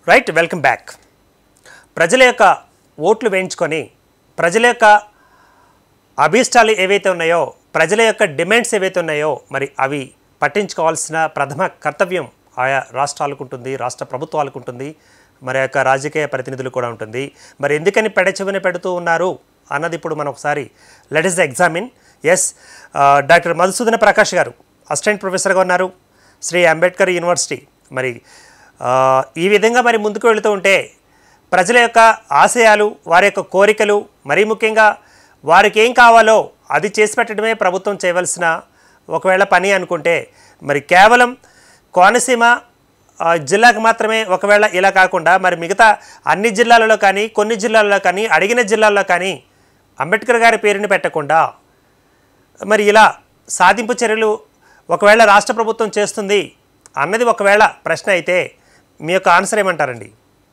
Right welcome back ప్రజల యొక్క ఓట్లు వేయించుకొని ప్రజల యొక్క అభీష్టాలు ఏవైతే ఉన్నాయో ప్రజల యొక్క డిమాండ్స్ ఏవైతే ఉన్నాయో మరి అవి పట్టించుకోవాల్సిన ప్రథమ కర్తవ్యం ఆయా రాష్ట్రాలకు ఉంటుంది రాష్ట్ర ప్రభుత్వాలకు ఉంటుంది మరి యొక్క రాజకీయ ప్రతినిధులు కూడా ఉంటుంది మరి ఎందుకని పెడచెవిన పెడుతూ ఉన్నారు అన్నది ఇప్పుడు మనం ఒకసారి let us examine yes doctor Madhusudana Prakash గారు అసిస్టెంట్ ప్రొఫెసర్గా ఉన్నారు శ్రీ అంబేద్కర్ యూనివర్సిటీ మరి ఆ, ఈ విధంగా మరి ముందుకు వెళుతూ ఉంటే ప్రజల యొక్క ఆశయాలు వారి యొక్క కోరికలు మరీ ముఖ్యంగా వారికి ఏం కావాలో అది చేసి పెట్టడమే ప్రభుత్వం చేయవలసిన ఒకవేళ పని అనుకుంటే మరి కేవలం కోనసీమ ఆ, జిల్లాకు మాత్రమే ఒకవేళ ఇలా కాకుండా మరి మిగతా అన్ని జిల్లాలలో కానీ కొన్ని జిల్లాల్లో కానీ అడిగిన జిల్లాల్లో కానీ అంబేద్కర్ గారి పేరుని పెట్టకుండా మరి ఇలా సాధింపు చర్యలు ఒకవేళ రాష్ట్ర ప్రభుత్వం చేస్తుంది అన్నది ఒకవేళ ప్రశ్న అయితే మీ యొక్క ఆన్సర్ ఏమంటారండి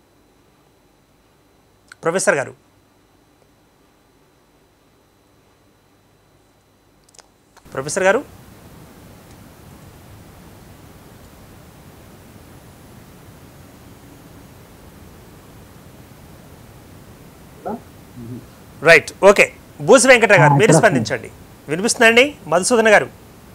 ప్రొఫెసర్ గారు ప్రొఫెసర్ గారు రైట్ ఓకే బూసి వెంకట గారు మీరు స్పందించండి వినిపిస్తుందండి మధుసూదన్ గారు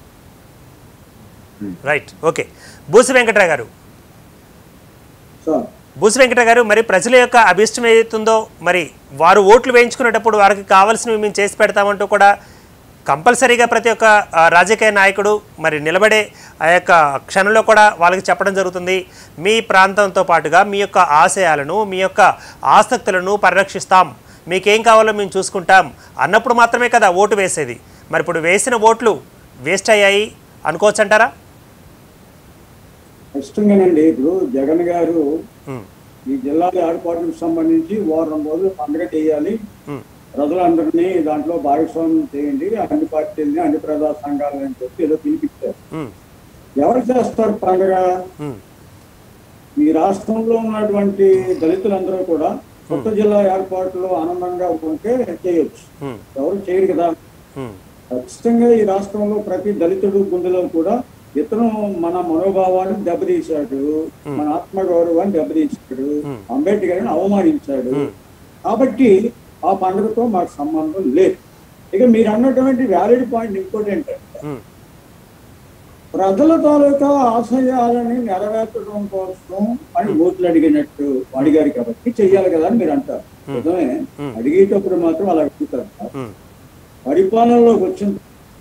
రైట్ ఓకే బూసి వెంకట గారు సార్ బూసి వెంకట గారు మరి ప్రజల యొక్క అభిష్టం ఏదైతుందో మరి వారు ఓట్లు వేయించుకునేటప్పుడు వారికి కావాల్సినవి మేము చేసి పెడతామంటూ కూడా కంపల్సరీగా ప్రతి ఒక్క ఆ, రాజకీయ నాయకుడు మరి నిలబడే ఆ యొక్క క్షణంలో కూడా వాళ్ళకి చెప్పడం జరుగుతుంది మీ ప్రాంతంతో పాటుగా మీ యొక్క ఆశయాలను మీ యొక్క ఆసక్తులను పరిరక్షిస్తాం మీకేం కావాలో మేము చూసుకుంటాం అన్నప్పుడు మాత్రమే కదా ఓటు వేసేది మరి ఇప్పుడు వేసిన ఓట్లు వేస్ట్ అయ్యాయి అనుకోవచ్చు అంటారా ఖచ్చితంగానండి ఇప్పుడు జగన్ గారు ఉమ్, ఈ జిల్లాల ఏర్పాటుకు సంబంధించి వారం రోజులు పండుగ చేయాలి ఉమ్, ప్రజలందరినీ దాంట్లో భాగస్వామ్యం చేయండి అన్ని పార్టీలని అన్ని ప్రజా సంఘాలని అని చెప్పి ఏదో పిలిపించారు ఉమ్, ఎవరు చేస్తారు పండుగ ఉమ్, ఈ రాష్ట్రంలో ఉన్నటువంటి దళితులందరూ కూడా కొత్త జిల్లా ఏర్పాటులో ఆనందంగా ఉంటే చేయొచ్చు ఉమ్, ఎవరు చేయరు కదా ఉమ్, ఖచ్చితంగా ఈ రాష్ట్రంలో ప్రతి దళితుడు గుండెలో కూడా ఇతను మన మనోభావాన్ని దెబ్బతీశాడు మన ఆత్మగౌరవాన్ని దెబ్బతీశాడు Hmm. అంబేద్కర్ని అవమానించాడు Hmm. కాబట్టి ఆ పండుగతో మాకు సంబంధం లేదు ఇక మీరు అన్నటువంటి వ్యాలిడ్ పాయింట్ ఇంకోటి ఏంటంటే ఉమ్, ప్రజల తాలూకా ఆశయాలని నెరవేర్చడం కోసం అని ఓట్లు అడిగినట్టు అడిగారు కాబట్టి చెయ్యాలి కదా అని మీరు అంటారు నిజమే Hmm. అడిగేటప్పుడు మాత్రం అలా అడుగుతారు ఉమ్. పరిపాలనలోకి వచ్చిన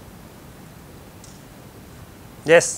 ఎస్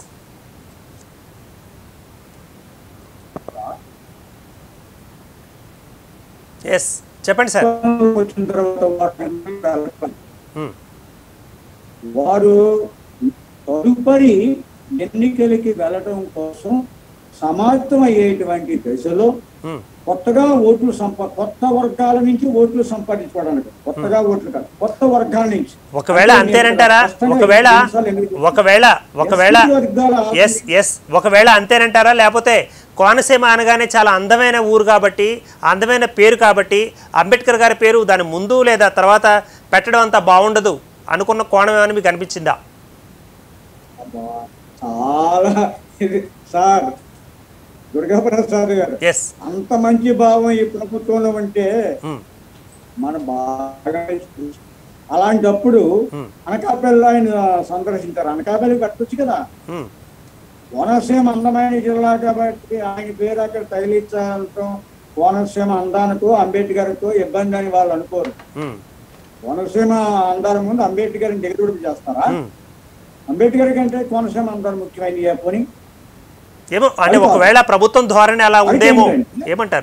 ఎస్ చెప్పండి సార్ వచ్చిన తర్వాత వాటిని కలపాలి. ఉమ్, వారు తదుపరి ఎన్నికలకి వెళ్ళడం కోసం సమాప్తం అయ్యేటువంటి దశలో ఉమ్, కొత్తగా ఓట్లు సంపా కొత్త వర్గాల నుంచి ఓట్లు సంపాదించుకోవడానికి కొత్తగా ఓట్లు కాదు కొత్త వర్గాల నుంచి ఒకవేళ అంటే నేను అంతేనంటారా స్పష్టంగా ఒకవేళ ఈ అంశాలు ఎందుకు ఒకవేళ ఒకవేళ ఎస్సీ వర్గాల ఎస్ ఎస్ ఒకవేళ అంతేనంటారా లేకపోతే కోనసీమ అనగానే చాలా అందమైన ఊరు కాబట్టి అందమైన పేరు కాబట్టి అంబేద్కర్ గారి పేరు దాని ముందు లేదా తర్వాత పెట్టడం అంత బాగుండదు అనుకున్న కోణం ఏమైనా మీకు అనిపించిందా అబ్బా, చాలా ఇది సార్ దుర్గాప్రసాద్ గారు ఎస్ అంత మంచి భావం ఈ ప్రభుత్వంలో ఉంటే మన బాగా చూసి- అలాంటప్పుడు అనకాపల్లి ఆయన సందర్శించారు అనకాపల్లి కట్టొచ్చు కదా కోనసీమ అందమైన జిల్లా కాబట్టి ఆయన పేరు అక్కడ తగిలించడం కోనసీమ అందానికో అంబేద్కర్కో ఇబ్బంది అని వాళ్ళు అనుకోరు కోనసీమ అందాల ముందు అంబేద్కర్ దిగదుడిపి చేస్తారా అంబేద్కర్ కంటే కోనసీమ అందాలు ముఖ్యమైన పోని ఏమో అంటే ఒకవేళ ప్రభుత్వం ధోరణి అలా ఉందేమో ఏమంటారు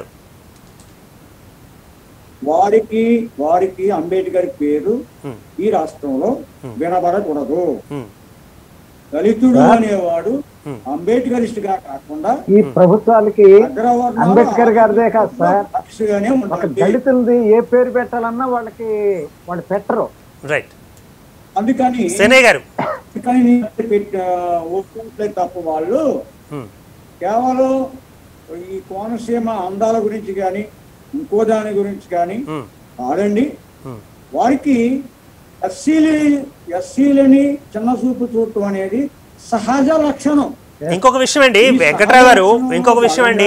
వారికి వారికి అంబేద్కర్ పేరు ఉమ్, ఈ రాష్ట్రంలో వినబడకూడదు ఉమ్, దళితుడు అనేవాడు Hmm. అంబేద్కరిస్ట్ గా కాకుండా ఈ ప్రభుత్వాలకి అగ్రవర్ణాలు అంబేద్కర్ గారిదే కాదు సార్ పక్షిగానే ఒక ఉండాలి దళితులది ఏ పేరు పెట్టాలన్నా వాళ్ళకి వాళ్ళు పెట్టరు రైట్ అందుకని సేనయ్య గారు అందుకని నేను పెట్ట- ఒప్పుకుంటే తప్ప వాళ్ళు ఉమ్, కేవలం ఈ కోనసీమ అందాల గురించి కానీ ఇంకో దాని గురించి కానీ ఉమ్, కాదండి ఉమ్, వారికి ఎస్సీలు ఎస్సీలని చిన్న చూపు చూడటం అనేది సహజ లక్షణం ఇంకొక విషయం అండి వెంకట్రావు గారు ఇంకొక విషయం అండి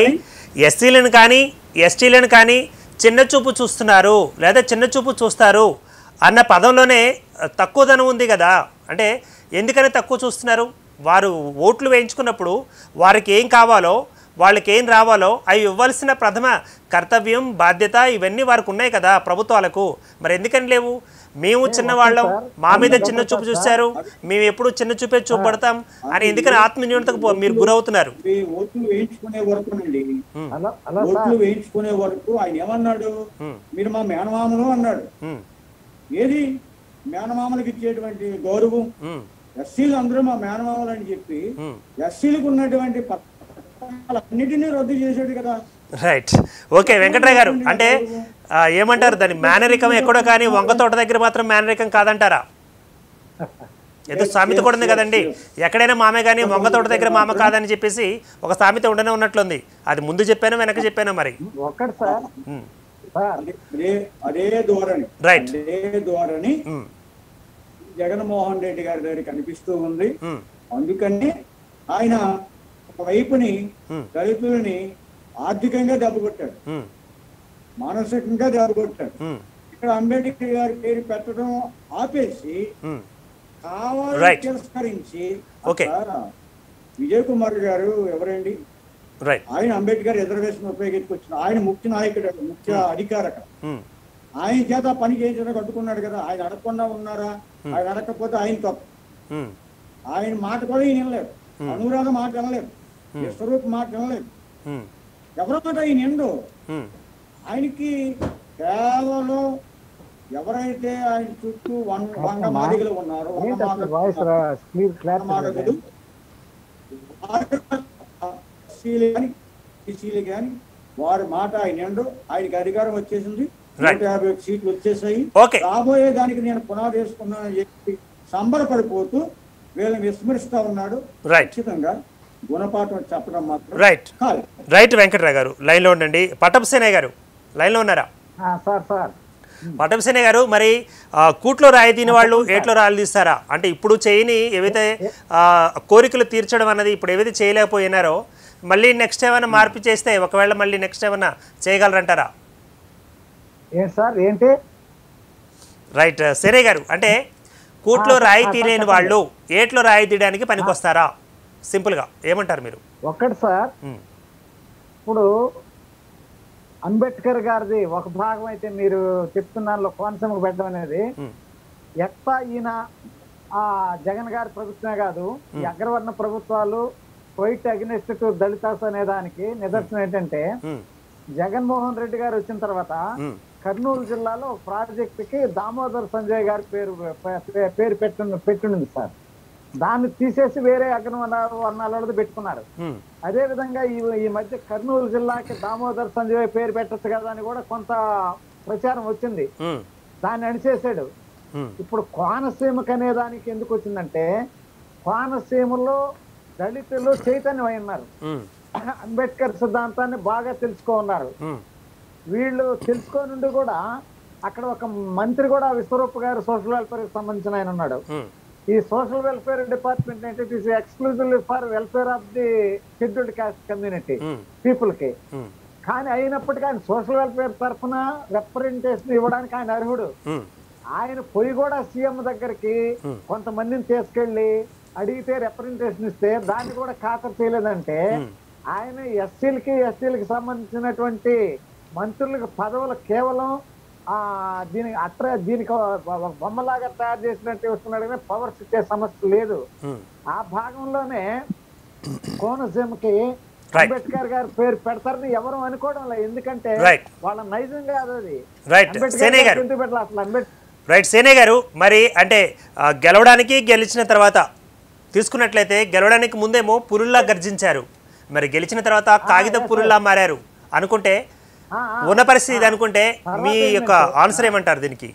ఎస్సీలను కానీ ఎస్టీలను కానీ చిన్న చూపు చూస్తున్నారు లేదా చిన్న చూపు చూస్తారు అన్న పదంలోనే ఆ, తక్కువదనం ఉంది కదా అంటే ఎందుకని తక్కువ చూస్తున్నారు వారు ఓట్లు వేయించుకున్నప్పుడు వారికి ఏం కావాలో వాళ్ళకి ఏం రావాలో అవి ఇవ్వాల్సిన ప్రథమ కర్తవ్యం బాధ్యత ఇవన్నీ వారికి ఉన్నాయి కదా ప్రభుత్వాలకు మరి ఎందుకని లేవు మేము చిన్నవాళ్ళం మా మీద చిన్న చూపు చూశారు మేము ఎప్పుడు చిన్న చూపే చూపడతాం అని ఎందుకని ఆత్మన్యూనతకు పో- మీరు గురవుతున్నారు ఈ ఓట్లు వేయించుకునే వరకు నుండి హలో హలో సార్ ఓట్లు వేయించుకునే వరకు ఆయన ఏమన్నాడు మీరు మా మేనమామలు అన్నాడు ఉమ్, ఏది మేనమామలకు ఇచ్చేటువంటి గౌరవం ఉమ్, ఎస్సీలు అందరూ మా మేనమామలు అని చెప్పి ఉమ్. ఎస్సీలకు ఉన్నటువంటి పథకాలన్నిటినీ రద్దు చేశాడు కదా రైట్ ఓకే వెంకట్రాయ్ గారు అంటే ఆ, ఏమంటారు దాని మేనరికం ఎక్కడో కానీ వంగ తోట దగ్గర మాత్రం మేనరికం కాదంటారా ఏదో సామెత కూడా ఉంది కదండి ఎక్కడైనా మామే కానీ వంగ తోట దగ్గర మామ కాదని చెప్పేసి ఒక సామెత ఉండనే ఉన్నట్లుంది అది ముందు చెప్పాను వెనక చెప్పాను మరి ఒక్కటి సార్ ఉమ్, సార్ అదే అదే అదే ధోరణి Right. అదే ధోరణి ఉమ్, జగన్మోహన్ రెడ్డి గారి దగ్గర కనిపిస్తూ ఉంది ఉమ్, అందుకని ఆయన ఒక వైపుని Hmm. దళితులని ఆర్థికంగా దెబ్బకొట్టాడు ఉమ్, మానసికంగా దెబ్బకొట్టాడు ఉమ్, ఇక్కడ అంబేద్కర్ గారి పేరు పెట్టడం ఆపేసి ఉమ్. కావాలని Right. తిరస్కరించి Okay. అక్కడ విజయ్ కుమార్ గారు ఎవరండి రైట్ ఆయన అంబేద్కర్ రిజర్వేషన్ ఉపయోగించుకొచ్చిన ఆయన ముఖ్య నాయకుడు ముఖ్య అధికారి అక్కడ ఉమ్, ఆయన చేత ఆ పని చేయించడం కట్టుకున్నాడు కదా ఆయన అడగకుండా ఉన్నారా ఆయన అడగకపోతే ఆయన తప్పు ఉమ్, ఆయన మాట కూడా ఈయన వినలేదు అనురాధ మాట వినలేదు విశ్వరూప్ మాట వినలేదు ఉమ్, ఎవరి మాట ఈయన ఎండు ఉమ్, ఆయనకి కేవలం ఎవరైతే ఆయన చుట్టూ వన్ వంగ మాదిగలు ఉన్నారో వంగ ఏంటి అసలు మాదిగలు వాయిస్ క్లియర్ క్లారిటీ మాదిగలు ఎస్సీలు కానీ బీసీలు కానీ వారి మాట ఆయన ఎండు ఆయనకి అధికారం వచ్చేసింది Right. నూట యాభై ఒక్క సీట్లు వచ్చేసాయి Okay. రాబోయే దానికి నేను పునాది వేసుకున్నానని చెప్పి సంబరపడిపోతూ వీళ్ళని విస్మరిస్తా ఉన్నాడు రైట్ ఖచ్చితంగా గుణపాఠం చెప్పడం మాత్రం రైట్ కాదు రైట్ వెంకట్రావు గారు లైన్లో ఉండండి పట్టపసేనయ్య గారు లైన్లో ఉన్నారా సార్ సార్ పట్టపసేనయ్య గారు మరి ఆ, కూట్లో రాయి తిని వాళ్ళు ఏట్లో రాళ్ళు తీస్తారా అంటే ఇప్పుడు చేయని ఏవైతే ఆ, కోరికలు తీర్చడం అన్నది ఇప్పుడు ఏవైతే చేయలేకపోయినారో మళ్ళీ నెక్స్ట్ ఏమైనా మార్పు చేస్తే ఒకవేళ మళ్ళీ నెక్స్ట్ ఏమైనా చేయగలరంటారా ఏంటి సార్ ఏంటి రైట్ సేనే గారు అంటే కూట్లో రాయి తీయలేని వాళ్ళు ఏట్లో రాయి తీయడానికి పనికొస్తారా సింపుల్గా ఏమంటారు మీరు ఒక్కటి సార్ ఉమ్, ఇప్పుడు అంబేద్కర్ గారిది ఒక భాగం అయితే మీరు చెప్తున్నారులో కోనసీమకు పెట్టడం అనేది ఉమ్, ఎట్లా ఈయన ఆ జగన్ గారి ప్రభుత్వమే కాదు ఈ అగ్రవర్ణ ప్రభుత్వాలు వైట్ అగ్నెస్ట్ టు దళితాస్ అనే దానికి నిదర్శనం ఏంటంటే ఉమ్, జగన్మోహన్ రెడ్డి గారు వచ్చిన తర్వాత ఉమ్, కర్నూలు జిల్లాలో ఒక ప్రాజెక్ట్ కి దామోదర్ సంజయ్ గారి పేరు పే- పే- పేరు పెట్టు పెట్టుండింది సార్ దాన్ని తీసేసి వేరే అగ్రవర్ణ వర్ణాలది పెట్టుకున్నారు ఉమ్, అదే విధంగా ఈ ఈ మధ్య కర్నూలు జిల్లాకి దామోదర్ సంజయ్ పేరు పెట్టచ్చు కదా అని కూడా కొంత ప్రచారం వచ్చింది ఉమ్, దాన్ని అణిచేసాడు ఉమ్, ఇప్పుడు కోనసీమకు అనే దానికి ఎందుకు వచ్చిందంటే కోనసీమలో దళితులు చైతన్యం అయి ఉన్నారు ఉమ్, అంబేద్కర్ సిద్ధాంతాన్ని బాగా తెలుసుకో ఉన్నారు ఉమ్, వీళ్ళు తెలుసుకోనుండి కూడా అక్కడ ఒక మంత్రి కూడా విశ్వరూప్ గారు సోషల్ వెల్ఫేర్ కి సంబంధించిన ఆయన ఉన్నాడు ఉమ్, ఈ సోషల్ వెల్ఫేర్ డిపార్ట్మెంట్ అంటే it is exclusively for welfare of the scheduled caste community um, people కి ఉమ్, కానీ అయినప్పటికీ ఆయన సోషల్ వెల్ఫేర్ తరఫున రిప్రజెంటేషన్ ఇవ్వడానికి ఆయన అర్హుడు ఉమ్, ఆయన పోయి కూడా సీఎం దగ్గరికి కొంతమందిని తీసుకెళ్లి అడిగితే రిప్రజెంటేషన్ ఇస్తే దాన్ని కూడా ఖాతరు చేయలేదంటే ఆయన ఎస్సీలకి ఎస్టీలకి సంబంధించినటువంటి మంత్రులకు పదవులు కేవలం ఆ దీనికి అట్ర దీనికి ఒక బొమ్మలాగా తయారు చేసినట్టు వస్తున్నాడు కానీ పవర్స్ ఇచ్చే సమస్య లేదు ఉమ్. ఆ భాగంలోనే కోనసీమకి Right. అంబేద్కర్ గారి పేరు పెడతారని ఎవరు అనుకోవడం లేదు ఎందుకంటే Right. వాళ్ళ నైజం కాదు అది రైట్ అంబేద్కర్ సేనే గారికి గారు ఎందుకు పెట్టాలి అసలు అంబేద్కర్ రైట్ సేనే గారు మరి అంటే ఆ, గెలవడానికి గెలిచిన తర్వాత తీసుకున్నట్లయితే గెలవడానికి ముందేమో పురుల్లా గర్జించారు మరి గెలిచిన తర్వాత కాగిత పురుల్లా మారారు అనుకుంటే ఆ, ఆ, ఉన్న పరిస్థితి ఇది అనుకుంటే మీ తర్వాత యొక్క ఆన్సర్ ఏమంటారు దీనికి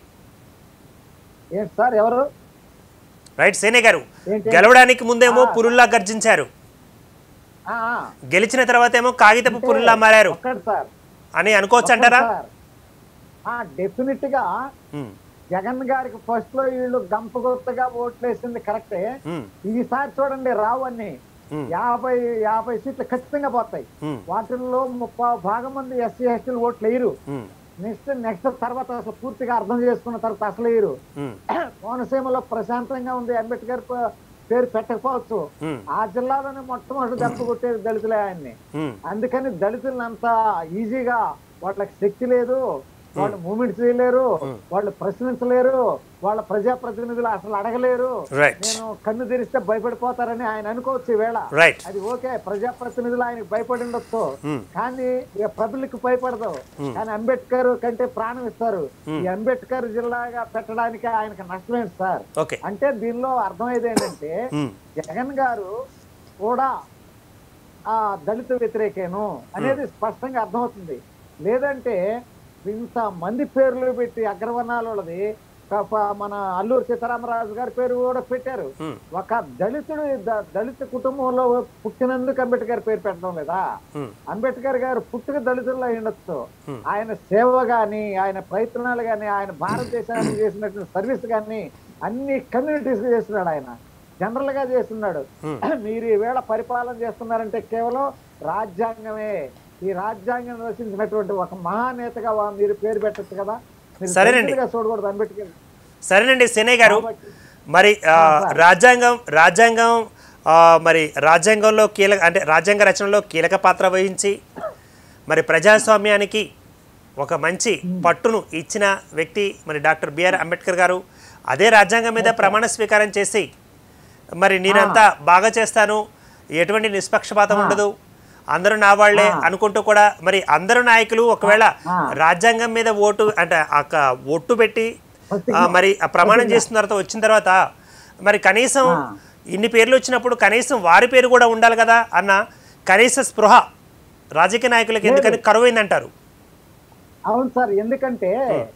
ఏంటి సార్ ఎవరు రైట్ సేనే గారు ఏంటి? గెలవడానికి ముందేమో పురుల్లా గర్జించారు ఆ, ఆ. గెలిచిన తర్వాత ఏమో కాగితపు పురుల్లా మారారు ఒక్కటి సార్ అని అనుకోవచ్చు అంటారా సార్ డెఫినెట్ గా ఉమ్, జగన్ గారికి ఫస్ట్ లో వీళ్ళు గంప గుర్తుగా ఓట్లు వేసింది కరెక్టే ఉమ్, ఈసారి చూడండి రావు అన్ని యాభై యాభై సీట్లు ఖచ్చితంగా పోతాయి మ్మ్. వాటిల్లో ముప్పై భాగం మంది ఎస్సీ ఎస్టీలు ఓట్లు వేయరు ఉమ్, నెక్స్ట్ నెక్స్ట్ తర్వాత అసలు పూర్తిగా అర్థం చేసుకున్న తర్వాత అసలు వేయరు ఉమ్, కోనసీమలో ప్రశాంతంగా ఉంది అంబేద్కర్ ప- పేరు పెట్టకపోవచ్చు ఉమ్, ఆ జిల్లాలోనే మొట్టమొదటి దెబ్బ కొట్టేది దళితులే ఆయన్ని ఉమ్, అందుకని దళితులను అంత ఈజీగా వాళ్ళకి శక్తి లేదు వాళ్ళు మూమెంట్ చేయలేరు వాళ్ళు ప్రశ్నించలేరు వాళ్ళ ప్రజాప్రతినిధులు అసలు అడగలేరు రైట్ నేను కన్ను తెరిస్తే భయపడిపోతారని ఆయన అనుకోవచ్చు ఈ వేళ రైట్ అది ఓకే ప్రజాప్రతినిధులు ఆయనకు భయపడి ఉండొచ్చు Hmm. కానీ పబ్లిక్ భయపడదు కానీ అంబేద్కర్ కంటే ప్రాణం ఇస్తారు ఈ అంబేద్కర్ జిల్లాగా పెట్టడానికి ఆయనకు నష్టమేంటి సార్ ఓకే అంటే దీనిలో అర్థమయ్యేది ఏంటంటే ఉమ్, జగన్ గారు కూడా ఆ దళిత వ్యతిరేకేను అనేది స్పష్టంగా అర్థమవుతుంది లేదంటే ఇంత మంది పేర్లు పెట్టి అగ్రవర్ణాలు వాళ్ళది కాప- మన అల్లూరు సీతారామరాజు గారి పేరు కూడా పెట్టారు ఉమ్, ఒక దళితుడు ద- దళిత కుటుంబంలో పుట్టినందుకు అంబేద్కర్ పేరు పెట్టడం లేదా ఉమ్, అంబేద్కర్ గారు పుట్టుక దళితుల్లో ఉండొచ్చు Hmm. ఆయన సేవ గాని ఆయన ప్రయత్నాలు గాని ఆయన భారతదేశానికి చేసినటువంటి సర్వీస్ గాని అన్ని కమ్యూనిటీస్ చేస్తున్నాడు ఆయన జనరల్ గా చేస్తున్నాడు Hmm. మీరు ఈవేళ పరిపాలన చేస్తున్నారంటే కేవలం రాజ్యాంగమే ఈ రాజ్యాంగం రచించినటువంటి ఒక మహానేతగా వా- మీరు పేరు పెట్టచ్చు కదా మీరు సరేనండి. దళితుడిగా చూడకూడదు అంబేద్కర్ సరేనండి సేనయ్య గారు కాబట్టి- మరి ఆ, రాజ్యాంగం రాజ్యాంగం ఆ, మరి రాజ్యాంగంలో కీలక అంటే రాజ్యాంగ రచనలో కీలక పాత్ర వహించి మరి ప్రజాస్వామ్యానికి ఒక మంచి పట్టును ఇచ్చిన వ్యక్తి మరి డాక్టర్ బిఆర్ అంబేద్కర్ గారు అదే రాజ్యాంగం మీద ప్రమాణ స్వీకారం చేసి మరి నేనంతా బాగా చేస్తాను ఎటువంటి నిష్పక్షపాతం ఉండదు అందరూ నా వాళ్లే అనుకుంటూ కూడా మరి అందరు నాయకులు ఒకవేళ రాజ్యాంగం మీద ఓటు అంటే ఆ క- ఒట్టు పెట్టి ఆ, మరి ఆ ప్రమాణం చేసిన తర్వాత వచ్చిన తర్వాత మరి కనీసం ఇన్ని పేర్లు వచ్చినప్పుడు కనీసం వారి పేరు కూడా ఉండాలి కదా అన్న కనీస స్పృహ రాజకీయ నాయకులకు ఎందుకని కరువైందంటారు అవును సార్ ఎందుకంటే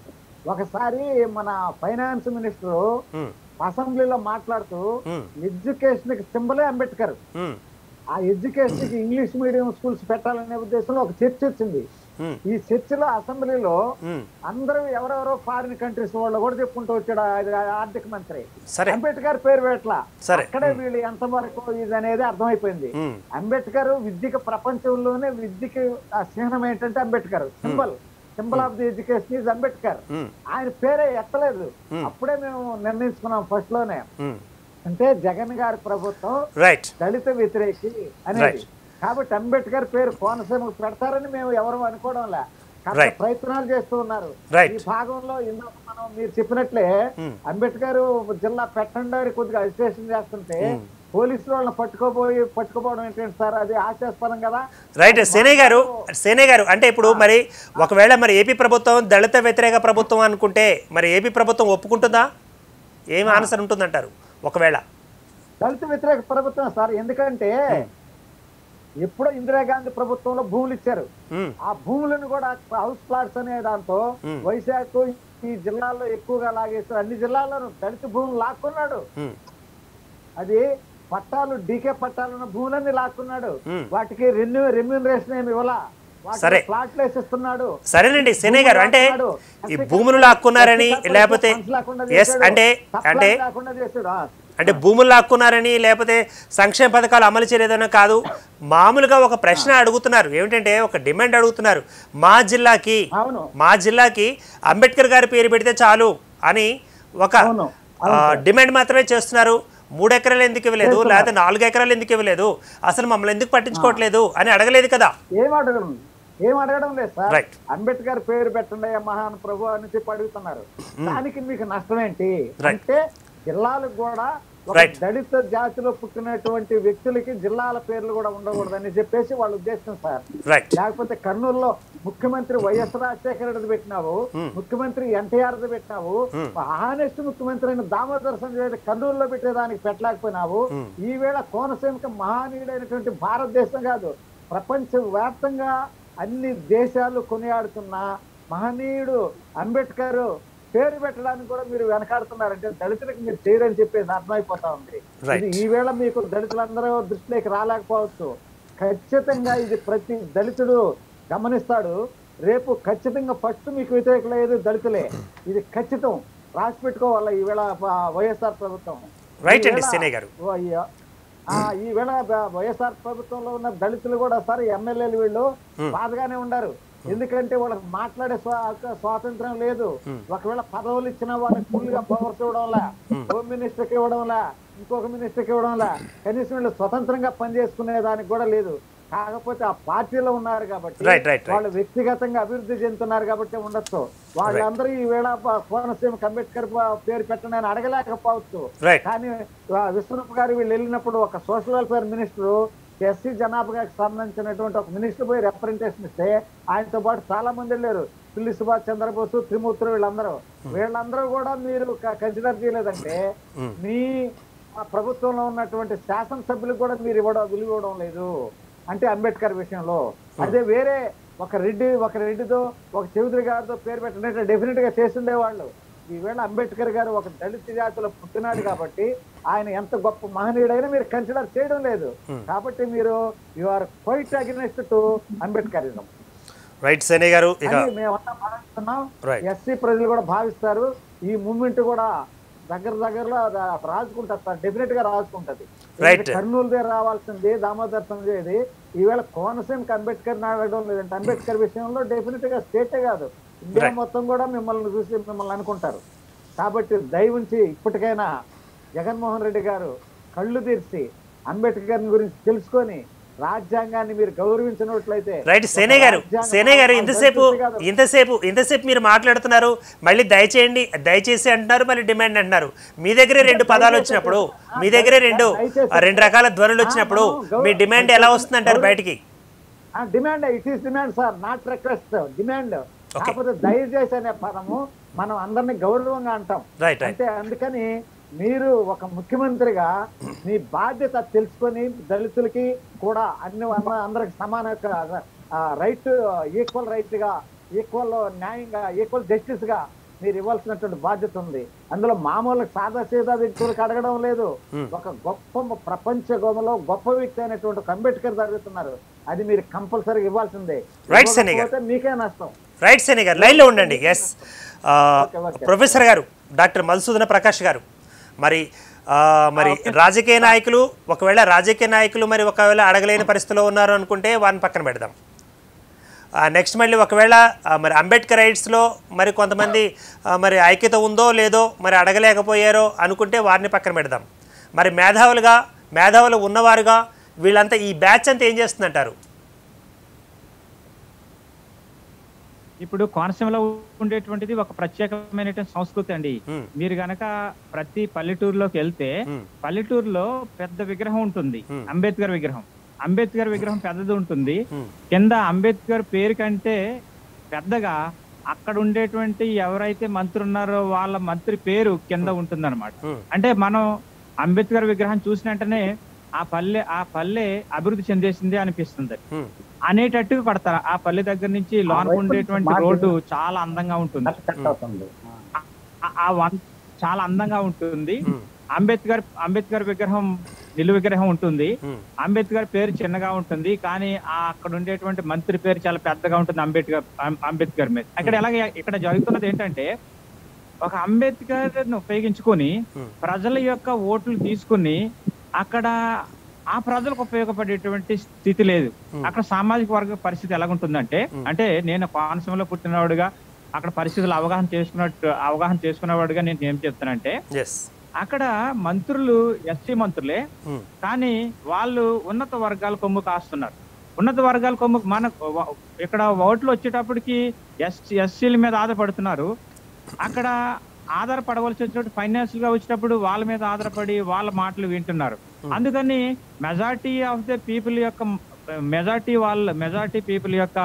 ఒకసారి మన ఫైనాన్స్ మినిస్టర్ ఉమ్, అసెంబ్లీలో మాట్లాడుతూ ఉమ్, ఎడ్యుకేషన్ కి సింబలే అంబేద్కర్ ఉమ్, ఆ ఎడ్యుకేషన్ కి ఇంగ్లీష్ మీడియం స్కూల్స్ పెట్టాలనే ఉద్దేశంలో ఒక చర్చ వచ్చింది ఉమ్, ఈ చర్చలో అసెంబ్లీలో ఉమ్. అందరూ ఎవరెవరో ఫారిన్ కంట్రీస్ వాళ్ళు కూడా చెప్పుకుంటూ వచ్చాడు ఆ- ఆ ఆర్థిక మంత్రి సరే అంబేద్కర్ పేరు పెట్టలా సరే. అక్కడే వీళ్ళు ఎంత వరకు ఇది అనేది అర్థమైపోయింది ఉమ్, అంబేద్కర్ విద్యకు ప్రపంచంలోనే విద్యకి ఆ చిహ్నం ఏంటంటే Ambedkar symbol symbol of the education is Ambedkar um, ఆయన పేరే ఎత్తలేదు అప్పుడే మేము నిర్ణయించుకున్నాం ఫస్ట్ లోనే ఉమ్. అంటే జగన్ గారి ప్రభుత్వం రైట్ దళిత వ్యతిరేకి అనేది Right. కాబట్టి అంబేద్కర్ పేరు కోనసీమకు పెడతారని మేము ఎవరు అనుకోవడంలే కాస్త Right. ప్రయత్నాలు చేస్తూ ఉన్నారు Right. ఈ భాగంలో ఇందాక మనం మీరు చెప్పినట్లే అంబేద్కర్ జిల్లా పెట్టండి కొద్దిగా అజిటేషన్ చేస్తుంటే పోలీసులు వాళ్ళని పట్టుకోపోయి పట్టుకోపోవడం ఏంటంటే సార్ అది ఆశాస్పదం కదా రైట్ సేనయ్య గారు సేనయ్య గారు అంటే ఇప్పుడు మరి ఒకవేళ మరి ఏపీ ప్రభుత్వం దళిత వ్యతిరేక ప్రభుత్వం అనుకుంటే మరి ఏపీ ప్రభుత్వం ఒప్పుకుంటుందా ఏమి ఆన్సర్ ఉంటుందంటారు ఒకవేళ దళిత వ్యతిరేక ప్రభుత్వం సార్ ఎందుకంటే ఎప్పుడో ఇందిరాగాంధీ ప్రభుత్వంలో భూములు ఇచ్చారు ఉమ్, ఆ భూములను కూడా హౌస్ ప్లాట్స్ అనే దాంతో వైశాఖ ఈ జిల్లాల్లో ఎక్కువగా లాగేస్తారు అన్ని జిల్లాల్లోనూ దళిత భూములు లాక్కున్నాడు ఉమ్, అది పట్టాలు డీకే పట్టాలు ఉన్న భూములన్నీ లాక్కున్నాడు Hmm. వాటికి రెన్యూ రెమ్యూనరేషన్ ఏమి ఇవ్వాల సరే. వాటికి ప్లాట్లు వేసిస్తున్నాడు సరేనండి సేనయ్య గారు అంటే ఈ భూములు లాక్కున్నారని లేకపోతే ఎస్ అంటే అంటే లేకుండా చేసాడు ఆ, అంటే భూములు లాక్కున్నారని లేకపోతే సంక్షేమ పథకాలు అమలు చేయలేదనో కాదు మామూలుగా ఒక ప్రశ్న అడుగుతున్నారు ఏమిటంటే ఒక డిమాండ్ అడుగుతున్నారు మా జిల్లాకి అవును మా జిల్లాకి అంబేద్కర్ గారి పేరు పెడితే చాలు అని ఒక అవును ఆ, డిమాండ్ మాత్రమే చేస్తున్నారు మూడు ఎకరాలు ఎందుకు ఇవ్వలేదు లేకపోతే నాలుగు ఎకరాలు ఎందుకు ఇవ్వలేదు అసలు మమ్మల్ని ఎందుకు పట్టించుకోవట్లేదు అని అడగలేదు కదా ఏం అడగడం ఏం అడగడం లేదు సార్ Right. అంబేద్కర్ పేరు పెట్టండి అయ్యా మహాన్ ప్రభు అని చెప్పి అడుగుతున్నారు దానికి మీకు నష్టం ఏంటి Right. అంటే జిల్లాలకు కూడా ఒక Right. దళిత జాతిలో పుట్టినటువంటి వ్యక్తులకి జిల్లాల పేర్లు కూడా ఉండకూడదని చెప్పేసి వాళ్ళ ఉద్దేశం సార్ రైట్ లేకపోతే కర్నూలులో ముఖ్యమంత్రి వైఎస్ రాజశేఖర రెడ్డి పెట్టినావు ముఖ్యమంత్రి ఎన్టీఆర్ పెట్టినావు హానెస్ట్ ముఖ్యమంత్రి అయిన దామోదర్ సంజయ్ రెడ్డి కర్నూలులో పెట్టేదానికి పెట్టలేకపోయినావు ఈవేళ కోనసీమకి మహానీయుడైనటువంటి భారతదేశం కాదు ప్రపంచ వ్యాప్తంగా అన్ని దేశాలు కొనియాడుతున్న మహనీయుడు అంబేద్కర్ పేరు పెట్టడానికి కూడా మీరు వెనకాడుతున్నారంటే దళితులకు మీరు చేయరని చెప్పేసి అర్థమైపోతా ఉంది Right. ఇది ఈవేళ మీకు దళితులందరూ దృష్టిలోకి రాలేకపోవచ్చు ఖచ్చితంగా ఇది ప్రతి దళితుడు గమనిస్తాడు రేపు ఖచ్చితంగా ఫస్ట్ మీకు వ్యతిరేకలేదు దళితులే ఇది ఖచ్చితం రాసి పెట్టుకోవాలా ఈవేళ ప- వైఎస్ఆర్ ప్రభుత్వం Right అండి, ఈవేళ సినయ్ గారు. ఓ అయ్యా. ఆ ఈవేళ బ- వైఎస్ఆర్ ప్రభుత్వంలో ఉన్న దళితులు కూడా సార్ ఎమ్మెల్యేలు వీళ్ళు బాధగానే ఉండారు ఎందుకంటే వాళ్ళకి మాట్లాడే స్వా- హక్కు- స్వాతంత్రం లేదు ఒకవేళ పదవులు ఇచ్చిన వాళ్ళకి ఫుల్ గా పవర్స్ ఇవ్వడంలా హోమ్ మినిస్టర్ కి ఇవ్వడంలా ఇంకొక మినిస్టర్ కి ఇవ్వడంలా కనీసం వీళ్ళు స్వతంత్రంగా పనిచేసుకునే దానికి కూడా లేదు కాకపోతే ఆ పార్టీలో ఉన్నారు కాబట్టి Right, right, right. వాళ్ళు వ్యక్తిగతంగా అభివృద్ధి చెందుతున్నారు కాబట్టి ఉండొచ్చు వాళ్ళందరూ ఈ వేళ ప- కోనసీమ అంబేద్కర్ ప- పేరు పెట్టండి అని అడగలేకపోవచ్చు Right. కానీ ఆ విశ్వరూప్ గారు వీళ్ళు వెళ్ళినప్పుడు ఒక సోషల్ వెల్ఫేర్ మినిస్టర్ ఎస్సీ జనాభాకి సంబంధించినటువంటి ఒక మినిస్టర్ పోయి రిప్రజెంటేషన్ ఇస్తే ఆయనతో పాటు చాలా మంది వెళ్ళారు పిల్లి సుభాష్ చంద్రబోసు త్రిమూర్తులు వీళ్ళందరూ వీళ్ళందరూ కూడా మీరు కన్సిడర్ చేయలేదంటే మీ ఆ ప్రభుత్వంలో ఉన్నటువంటి శాసనసభ్యులకు కూడా మీరు ఇవ్వడం విలువ ఇవ్వడం లేదు అంటే అంబేద్కర్ విషయంలో అదే వేరే ఒక రెడ్డి ఒక రెడ్డితో ఒక చౌదరి గారితో పేరు పెట్టినట్టు డెఫినెట్ గా చేసిండే వాళ్ళు ఈవేళ అంబేద్కర్ గారు ఒక దళిత జాతిలో పుట్టినాడు కాబట్టి ఆయన ఎంత గొప్ప మహనీయుడైనా మీరు కన్సిడర్ చేయడం లేదు కాబట్టి మీరు you are quite against to Ambedkarism right Sene గారు ఇక అని మేమంతా భావిస్తున్నాం Right. ఎస్సీ ప్రజలు కూడా భావిస్తారు ఈ మూమెంట్ కూడా దగ్గర దగ్గరలో రా- రాజుకుంటారు సార్ డెఫినెట్ గా రాజుకుంటది Right. కర్నూలు దగ్గర రావాల్సింది దామోదర్ సంజయ్ ఈవేళ కోనసీమకి అంబేద్కర్ అడగడం లేదంటే అంబేద్కర్ విషయంలో డెఫినెట్ గా స్టేటే కాదు ఇండియా Right. మొత్తం కూడా మిమ్మల్ని చూసి మిమ్మల్ని అనుకుంటారు కాబట్టి దయవుంచి ఇప్పటికైనా జగన్మోహన్ రెడ్డి గారు కళ్ళు తెరిచి అంబేద్కర్ గురించి తెలుసుకొని రాజ్యాంగాన్ని మీరు గౌరవించినట్లయితే రైట్ ఒక సేనే గారు రాజ్యాంగం సేనే గారు మాత్రం ఇంతసేపు దళితులది కాదు. ఇంతసేపు ఇంతసేపు మీరు మాట్లాడుతున్నారు మళ్ళీ దయచేయండి దయచేసి అంటున్నారు మళ్ళీ డిమాండ్ అంటున్నారు మీ దగ్గరే రెండు పదాలు వచ్చినప్పుడు మీ దగ్గరే రెండు ఆ, రెండు రకాల ధ్వనులు వచ్చినప్పుడు మీ డిమాండ్ ఎలా వస్తుందంటారు బయటికి demand it is demand sir not request demand కాకపోతే దయచేసి అనే పదము మనం అందరిని గౌరవంగా అంటాం రైట్ రైట్ అంటే అందుకని మీరు ఒక ముఖ్యమంత్రిగా మీ బాధ్యత తెలుసుకొని దళితులకి కూడా అన్ని అన్న- అందరికి సమాన రైట్ ఈక్వల్ రైట్ గా ఈక్వల్ న్యాయంగా ఈక్వల్ జస్టిస్ గా మీరు ఇవ్వాల్సినటువంటి బాధ్యత ఉంది అందులో మామూలు సాదా సీదా వ్యక్తులకు అడగడం లేదు ఒక గొప్ప ప్రపంచ గోమలో గొప్ప వ్యక్తి అయినటువంటి ఒక అంబేద్కర్ జరుగుతున్నారు అది మీరు కంపల్సరీగా ఇవ్వాల్సిందే Right, Seni గారు. ఇవ్వకపోతే మీకే నష్టం రైట్ సేనే గారు లైన్లో ఉండండి ఎస్ Okay, okay. ప్రొఫెసర్ గారు డాక్టర్ మధుసూదన ప్రకాష్ గారు మరి ఆ, మరి రాజకీయ నాయకులు ఒకవేళ రాజకీయ నాయకులు మరి ఒకవేళ అడగలేని పరిస్థితిలో ఉన్నారు అనుకుంటే వారిని పక్కన పెడదాం నెక్స్ట్ మళ్ళీ ఒకవేళ ఆ, మరి అంబేద్కర్ రైట్స్లో మరి కొంతమంది ఆ, మరి ఐక్యత ఉందో లేదో మరి అడగలేకపోయారో అనుకుంటే వారిని పక్కన పెడదాం మరి మేధావులుగా మేధావులు ఉన్నవారుగా వీళ్ళంతా ఈ బ్యాచ్ అంతా ఏం చేస్తుందంటారు ఇప్పుడు కోనసీమలో ఉండేటువంటిది ఒక ప్రత్యేకమైనటువంటి సంస్కృతి అండి Hmm. మీరు గనక ప్రతి పల్లెటూరులోకి వెళ్తే Hmm. పల్లెటూరులో పెద్ద విగ్రహం ఉంటుంది Hmm. అంబేద్కర్ విగ్రహం అంబేద్కర్ విగ్రహం పెద్దది ఉంటుంది Hmm. కింద అంబేద్కర్ పేరు కంటే పెద్దగా అక్కడ ఉండేటువంటి ఎవరైతే మంత్రి ఉన్నారో వాళ్ళ మంత్రి పేరు కింద ఉంటుందన్నమాట Hmm. అంటే మనం అంబేద్కర్ విగ్రహం చూసిన వెంటనే ఆ పల్లె ఆ పల్లె అభివృద్ధి చెందేసింది అనిపిస్తుంది Hmm. అనేటట్టుగా పడతారు ఆ పల్లె దగ్గర నుంచి లోనకు వైపు ఉండేటువంటి మార్కెట్ రోడ్డు చాలా అందంగా ఉంటుంది కట్ అవుతుంది ఆ- ఆ వన్- చాలా అందంగా ఉంటుంది Hmm. అంబేద్కర్ అంబేద్కర్ విగ్రహం నిలువు విగ్రహం ఉంటుంది Hmm. అంబేద్కర్ పేరు చిన్నగా ఉంటుంది కానీ ఆ అక్కడ ఉండేటువంటి మంత్రి పేరు చాలా పెద్దగా ఉంటుంది అంబేద్కర్ అం- అంబేద్కర్ మీద అక్కడ ఎలాగే ఇక్కడ జరుగుతున్నది ఏంటంటే ఒక అంబేద్కర్ ఉపయోగించుకొని Hmm. ప్రజల యొక్క ఓట్లు తీసుకుని అక్కడ ఆ ప్రజలకు ఉపయోగపడేటువంటి స్థితి లేదు Hmm. అక్కడ సామాజిక వర్గ పరిస్థితి ఎలాగుంటుందంటే అంటే నేను కోనసీమలో పుట్టినవాడుగా అక్కడ పరిస్థితులు అవగాహన చేసుకున్నట్టు అవగాహన చేసుకున్నవాడుగా నేను ఏం చెప్తానంటే ఎస్ అక్కడ మంత్రులు ఎస్సీ మంత్రులే Hmm. కానీ వాళ్ళు ఉన్నత వర్గాల కొమ్ము కాస్తున్నారు ఉన్నత వర్గాల కొమ్ము మన వ- ఇక్కడ ఓట్లు వచ్చేటప్పటికి ఎస్ ఎస్సీల మీద ఆధారపడుతున్నారు అక్కడ ఆధారపడవలసి వచ్చినప్పుడు ఫైనాన్షియల్ గా వచ్చేటప్పుడు వాళ్ళ మీద ఆధారపడి వాళ్ళ మాటలు వింటున్నారు అందుకని మెజారిటీ ఆఫ్ ద పీపుల్ యొక్క మెజారిటీ వాళ్ళ మెజారిటీ పీపుల్ యొక్క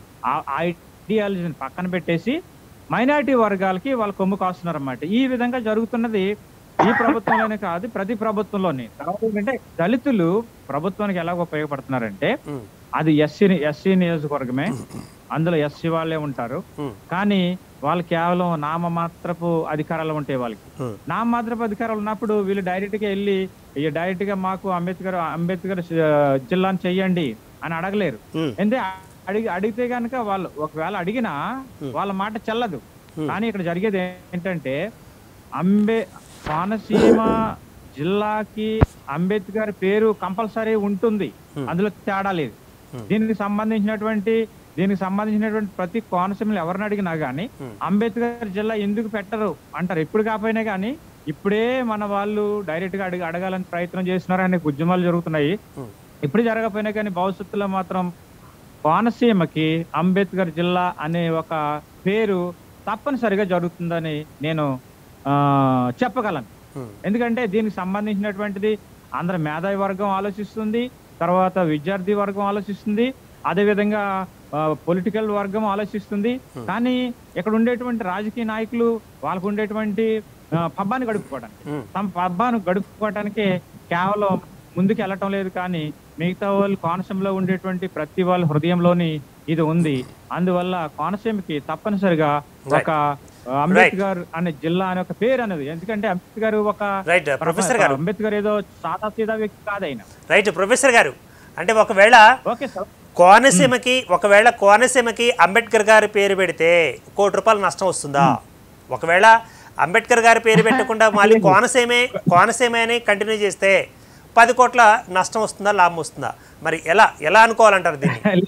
ఐడియాలజీని పక్కన పెట్టేసి మైనారిటీ వర్గాలకి వాళ్ళు కొమ్ము కాస్తున్నారు అన్నమాట ఈ విధంగా జరుగుతున్నది ఈ ప్రభుత్వంలోనే కాదు ప్రతి ప్రభుత్వంలోనే తర్వాత ఏంటంటే దళితులు ప్రభుత్వానికి ఎలా ఉపయోగపడుతున్నారంటే Hmm. అది ఎస్సీ ఎస్సీ నియోజకవర్గమే అందులో ఎస్సీ వాళ్ళే ఉంటారు Hmm. కానీ వాళ్ళు కేవలం నామమాత్రపు అధికారాలు ఉంటాయి వాళ్ళకి Hmm. నామమాత్రపు అధికారాలు ఉన్నప్పుడు వీళ్ళు డైరెక్ట్ గా వెళ్ళి "ఈ డైరెక్ట్ గా మాకు అంబేద్కర్ అంబేద్కర్ ఆ, జిల్లాను చెయ్యండి అని అడగలేరు Hmm. అంటే అడిగి అడిగితే కనుక వాళ్ళు ఒకవేళ అడిగినా వాళ్ళ మాట చెల్లదు Hmm. కానీ ఇక్కడ జరిగేది ఏంటంటే అంబే కోనసీమ జిల్లాకి అంబేద్కర్ పేరు కంపల్సరీ ఉంటుంది అందులో తేడా లేదు దీనికి సంబంధించినటువంటి దీనికి సంబంధించినటువంటి ప్రతి కోనసీమలు ఎవరిని అడిగినా గానీ అంబేద్కర్ జిల్లా ఎందుకు పెట్టరు అంటారు ఎప్పుడు కాకపోయినా కానీ ఇప్పుడే మన వాళ్ళు డైరెక్ట్ గా అడిగి అడగాలని ప్రయత్నం చేస్తున్నారు అనే ఉద్యమాలు జరుగుతున్నాయి ఇప్పుడు జరగకపోయినా కానీ భవిష్యత్తులో మాత్రం కోనసీమకి అంబేద్కర్ జిల్లా అనే ఒక పేరు తప్పనిసరిగా జరుగుతుందని నేను ఆ, చెప్పగలను ఎందుకంటే దీనికి సంబంధించినటువంటిది అందరి మేధావి వర్గం ఆలోచిస్తుంది తర్వాత విద్యార్థి వర్గం ఆలోచిస్తుంది అదే విధంగా పొలిటికల్ వర్గం ఆలోచిస్తుంది కానీ ఇక్కడ ఉండేటువంటి రాజకీయ నాయకులు వాళ్ళకు ఉండేటువంటి ఆ, పబ్బాన్ని గడుపుకోవడానికి తమ పబ్బాను గడుపుకోవడానికి కేవలం ముందుకు వెళ్ళటం లేదు కానీ మిగతా వాళ్ళు కోనసీమలో ఉండేటువంటి ప్రతి వాళ్ళ హృదయంలోని ఇది ఉంది అందువల్ల కోనసీమకి తప్పనిసరిగా ఒక ఆ, అంబేద్కర్ అనే జిల్లా అనే ఒక పేరు అనేది ఎందుకంటే అంబేద్కర్ ఒక రైట్ ప్రొఫెసర్ గారు అంబేద్కర్ ఏదో సాదా సీదా వ్యక్తి కాదు ఆయన రైట్ ప్రొఫెసర్ గారు అంటే ఒకవేళ ఓకే సార్ కోనసీమకి ఒకవేళ కోనసీమకి అంబేద్కర్ గారి పేరు పెడితే కోటి రూపాయలు నష్టం వస్తుందా ఒకవేళ అంబేద్కర్ గారి పేరు పెట్టకుండా మళ్ళీ కోనసీమే కోనసీమే అని కంటిన్యూ చేస్తే పది కోట్ల నష్టం వస్తుందా లాభం వస్తుందా మరి ఎలా ఎలా అనుకోవాలంటారు దీన్ని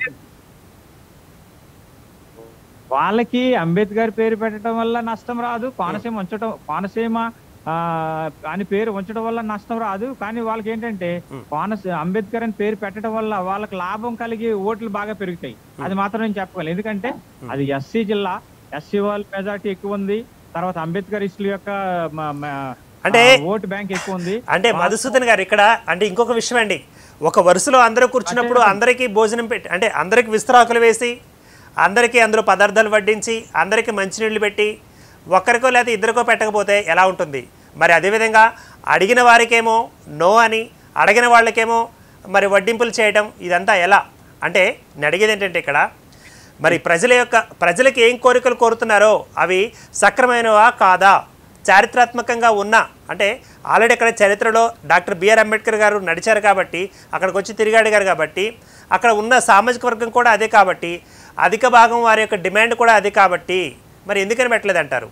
వాళ్ళకి అంబేద్కర్ పేరు పెట్టడం వల్ల నష్టం రాదు కోనసీమ ఉంచడం కోనసీమ ఆ, అని పేరు ఉంచడం వల్ల నష్టం రాదు కానీ వాళ్ళకి ఏంటంటే కోనసీ అంబేద్కర్ అని పేరు పెట్టడం వల్ల వాళ్ళకి లాభం కలిగి ఓట్లు బాగా పెరుగుతాయి అది మాత్రం నేను చెప్పగలను ఎందుకంటే అది ఎస్సీ జిల్లా ఎస్సీ వాళ్ళ మెజార్టీ ఎక్కువ ఉంది తర్వాత అంబేద్కర్ ఇస్టుల యొక్క మ- మ- అంటే ఆ, ఓటు బ్యాంక్ ఎక్కువ ఉంది అంటే మధుసూదన్ గారు ఇక్కడ అంటే ఇంకొక విషయం అండి ఒక వరుసలో అందరూ కూర్చున్నప్పుడు అందరికీ భోజనం పెట్టి అంటే అందరికి విస్తరాకులు వేసి అందరికీ అందులో పదార్థాలు వడ్డించి అందరికీ మంచినీళ్ళు పెట్టి ఒక్కరికో లేదా ఇద్దరికో పెట్టకపోతే ఎలా ఉంటుంది మరి అదేవిధంగా అడిగిన వారికేమో నో అని అడిగిన వాళ్ళకేమో మరి వడ్డింపులు చేయడం ఇదంతా ఎలా అంటే నేను అడిగేది ఏంటంటే ఇక్కడ మరి ప్రజల యొక్క ప్రజలకు ఏం కోరికలు కోరుతున్నారో అవి సక్రమైనవా కాదా చారిత్రాత్మకంగా ఉన్న అంటే ఆల్రెడీ అక్కడ చరిత్రలో డాక్టర్ బిఆర్ అంబేద్కర్ గారు నడిచారు కాబట్టి అక్కడికి వచ్చి తిరిగాడిగారు కాబట్టి అక్కడ ఉన్న సామాజిక వర్గం కూడా అదే కాబట్టి అధిక భాగం వారి యొక్క డిమాండ్ కూడా అదే కాబట్టి మరి ఎందుకని పెట్టలేదు అంటారు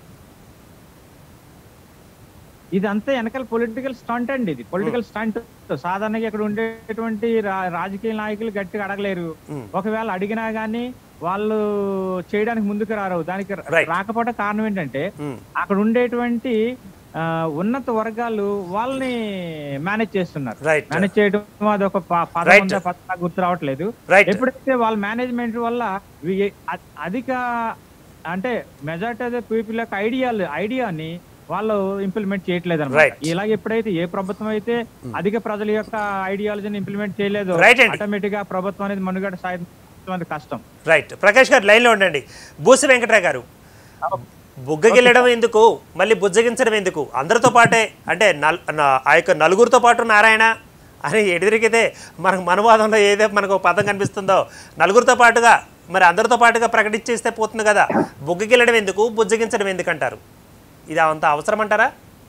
ఇదంతా వెనకాల పొలిటికల్ స్టంట్ అండి ఇది పొలిటికల్ స్టంట్ సాధారణంగా ఇక్కడ ఉండేటువంటి రా- రాజకీయ నాయకులు గట్టిగా అడగలేరు ఒకవేళ అడిగినా గానీ వాళ్ళు చేయడానికి ముందుకు రారు దానికి ర- Right. రాకపోవడం కారణం ఏంటంటే మ్మ్. అక్కడ ఉండేటువంటి ఆ, ఉన్నత వర్గాలు వాళ్ళని మేనేజ్ చేస్తున్నారు Right. మేనేజ్ చేయడం అది ఒక ప- పదం Right. ఉందా పదం నాకు గుర్తు రావట్లేదు Right. ఎప్పుడైతే వాళ్ళ మేనేజ్మెంట్ వల్ల వి- అ- అధిక అంటే మెజార్టీ ఆఫ్ ద పీపుల్ యొక్క ఐడియాలు ఐడియాని వాళ్ళు ఇంప్లిమెంట్ చేయట్లేదు అనమాట Right. ఇలాగ ఎప్పుడైతే ఏ ప్రభుత్వం అయితే అధిక ప్రజల యొక్క ఐడియాలజీని ఇంప్లిమెంట్ చేయలేదో Right అండి. ఆటోమేటిక్ గా ప్రభుత్వం అనేది మనుగడ సాధించడం అనేది కష్టం రైట్ ప్రకాష్ గారు లైన్లో ఉండండి బూసి వెంకటరావు గారు బుగ్గగిల్లడం ఎందుకు మళ్ళీ బుజ్జగించడం ఎందుకు అందరితో పాటే అంటే నల్ నా- ఆ యొక్క నలుగురితో పాటు నారాయణ అని ఎడిదిరిగితే మనకు మనవాదంలో ఏదో మనకు ఒక పదం కనిపిస్తుందో నలుగురితో పాటుగా మరి అందరితో పాటుగా ప్రకటించేస్తే పోతుంది కదా బుగ్గగిల్లడం ఎందుకు బుజ్జగించడం ఎందుకు అంటారు ఇది అంత అవసరం అంటారా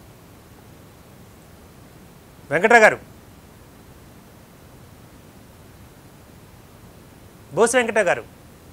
వెంకట్రావు గారు బోస్ వెంకటరావు గారు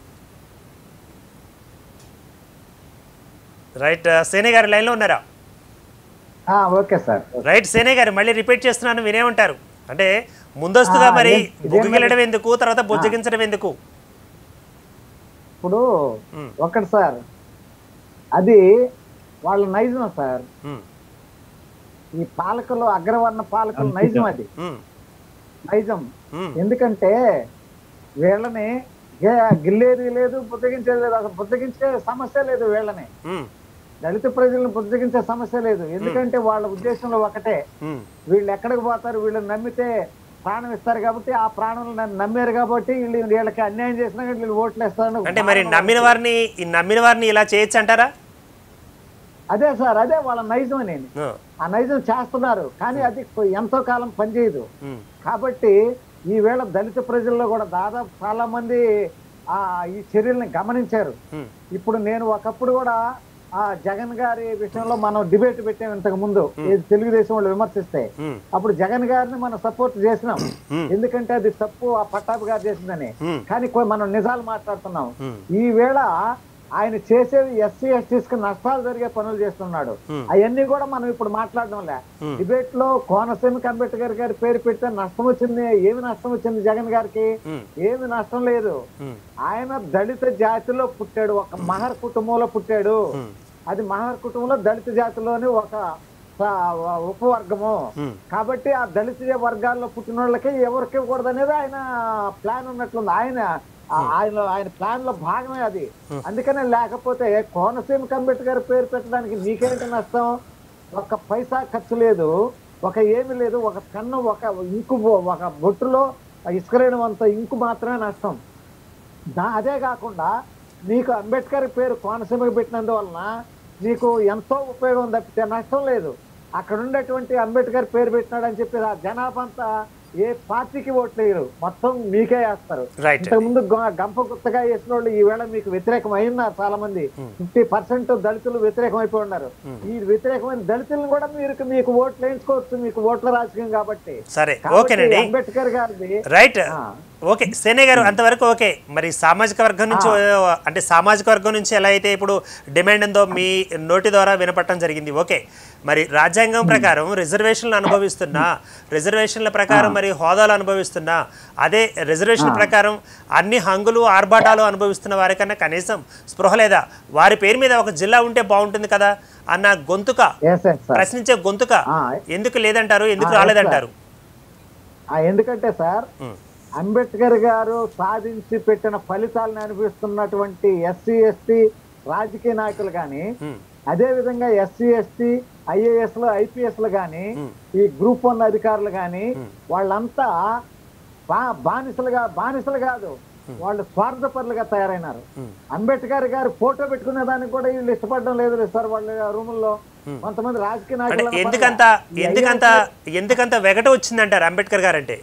రైట్ సేనే గారు లైన్లో ఉన్నారా ఆ, ఓకే సార్ రైట్ సేనే గారు మళ్ళీ రిపీట్ చేస్తున్నాను వినేమంటారు అంటే ముందస్తుగా ఆ, మరి ఇదేం- ఇదేం బుగ్గగిల్లడం ఎందుకు తర్వాత బుజ్జగించడం ఎందుకు ఇప్పుడు మ్మ్. ఒకటి సార్ అది వాళ్ళ నైజం సార్ మ్మ్. ఈ పాలకులు అగ్రవర్ణ పాలకులు నైజం అది మ్మ్. నైజం మ్మ్. ఎందుకంటే వీళ్ళని గే- గిల్లేది లేదు బుద్ధగించేది లేదు అసలు బుద్ధగించే సమస్య లేదు వీళ్ళని మ్మ్. దళిత ప్రజలను బుద్ధగించే సమస్య లేదు ఎందుకంటే వాళ్ళ ఉద్దేశంలో ఒకటే మ్మ్. వీళ్ళు ఎక్కడికి పోతారు వీళ్ళని నమ్మితే ప్రాణం ఇస్తారు కాబట్టి ఆ ప్రాణం నన్ను నమ్మారు కాబట్టి వీళ్ళు వీళ్ళకి అన్యాయం చేసినా కానీ వీళ్ళు ఓట్లు వేస్తారని అంటే మరి నమ్మిన వారిని ఈ నమ్మిన వారిని ఇలా చేయొచ్చు అంటారా అదే సార్ అదే వాళ్ళ నైజం నేను ఆ. ఆ నైజం చేస్తున్నారు కానీ అది ఎంతో కాలం పనిచేయదు మ్మ్. కాబట్టి ఈవేళ దళిత ప్రజల్లో కూడా దాదాపు చాలా మంది ఆ ఈ చర్యల్ని గమనించారు మ్మ్. ఇప్పుడు నేను ఒకప్పుడు కూడా ఆ జగన్ గారి విషయంలో మనం డిబేట్ పెట్టాం ఇంతకు ముందు ఏది తెలుగుదేశం వాళ్ళు విమర్శిస్తే మ్మ్. అప్పుడు జగన్ గారిని మనం సపోర్ట్ చేసినాం మ్మ్. ఎందుకంటే అది తప్పు ఆ పట్టాభి గారు చేసిందని మ్మ్. కానీ కొ- మనం నిజాలు మాట్లాడుతున్నాం మ్మ్. ఈ వేళ ఆయన చేసేది ఎస్సీ ఎస్టీస్ కి నష్టాలు జరిగే పనులు చేస్తున్నాడు అవన్నీ కూడా మనం ఇప్పుడు మాట్లాడడంలే డిబేట్ లో కోనసీమ అంబేద్కర్ గారి పేరు పెడితే నష్టం వచ్చింది ఏమి నష్టం వచ్చింది జగన్ గారికి ఏమి నష్టం లేదు ఆయన దళిత జాతిలో పుట్టాడు ఒక మహర్ కుటుంబంలో పుట్టాడు అది మహర్ కుటుంబంలో దళిత జాతిలోని ఒక స- ఉపవర్గము కాబట్టి ఆ దళిత వర్గాల్లో పుట్టిన వాళ్ళకి ఎవరికి ఇవ్వకూడదు అనేది ఆయన ప్లాన్ ఉన్నట్లుంది ఆయన ఆ- ఆయన ఆయన ప్లాన్ లో భాగమే అది అందుకనే లేకపోతే కోనసీమ అంబేద్కర్ పేరు పెట్టడానికి నీకేంటి నష్టం ఒక పైసా ఖర్చు లేదు ఒక ఏమి లేదు ఒక కన్ను ఒక ఇంకు బొ- ఒక బొట్టులో ఇసుకరేణం అంత ఇంకు మాత్రమే నష్టం దా- అదే కాకుండా నీకు అంబేద్కర్ పేరు కోనసీమకు పెట్టినందువలన నీకు ఎంతో ఉపయోగం తప్పితే నష్టం లేదు అక్కడ ఉండేటువంటి అంబేద్కర్ పేరు పెట్టినాడని చెప్పి ఆ జనాభా అంతా ఏ పార్టీకి ఓట్లు వేయరు మొత్తం మీకే వేస్తారు Right. ఇంతకు ముందు గ- గంప గుత్తగా వేసిన వాళ్ళు ఈ వేళ మీకు వ్యతిరేకం అయినారు చాలా మంది ఫిఫ్టీ పర్సెంట్ దళితులు వ్యతిరేకం అయిపోయి ఉన్నారు ఈ వ్యతిరేకమైన దళితులను కూడా మీరు మీకు ఓట్లు వేయించుకోవచ్చు మీకు ఓట్ల రాజకీయం కాబట్టి సరే కాబట్టి ఓకేనండి అంబేద్కర్ గారిది రైట్ ఆ. ఓకే సేనే గారు అంతవరకు ఓకే మరి సామాజిక వర్గం నుంచి అంటే సామాజిక వర్గం నుంచి ఎలా అయితే ఇప్పుడు డిమాండ్ ఉందో మీ నోటి ద్వారా వినపడటం జరిగింది ఓకే మరి రాజ్యాంగం ప్రకారం రిజర్వేషన్లు అనుభవిస్తున్నా రిజర్వేషన్ల ప్రకారం మరి హోదాలు అనుభవిస్తున్నా అదే రిజర్వేషన్ ప్రకారం అన్ని హంగులు ఆర్భాటాలు అనుభవిస్తున్న వారికన్నా కనీసం స్పృహ లేదా వారి పేరు మీద ఒక జిల్లా ఉంటే బాగుంటుంది కదా అన్న గొంతుక ఎస్ ఎస్ సార్ ప్రశ్నించే గొంతుక ఆ. ఎందుకు లేదంటారు ఎందుకు ఆ, yes, రాలేదంటారు ఆ, ఎందుకంటే సార్ ఉమ్, అంబేద్కర్ గారు సాధించి పెట్టిన ఫలితాలను అనిపిస్తున్నటువంటి ఎస్సీ ఎస్టీ రాజకీయ నాయకులు కానీ ఉమ్, అదే విధంగా ఎస్సీ ఎస్టీ ఐఏఎస్ లు ఐపీఎస్ లు కానీ ఈ గ్రూప్ వన్ అధికారులు కానీ వాళ్ళంతా బా బానిసలుగా బానిసలు కాదు వాళ్ళు స్వార్థపరులుగా తయారైనారు అంబేద్కర్ గారు ఫోటో పెట్టుకునే దానికి కూడా వీళ్ళు ఇష్టపడడం లేదు సార్ వాళ్ళ రూముల్లో కొంతమంది రాజకీయ అంటే నాయకులు ఎందుకంత ఎందుకంత ఎందుకంత వెగట వచ్చిందంటారు అంబేద్కర్ గారు అంటే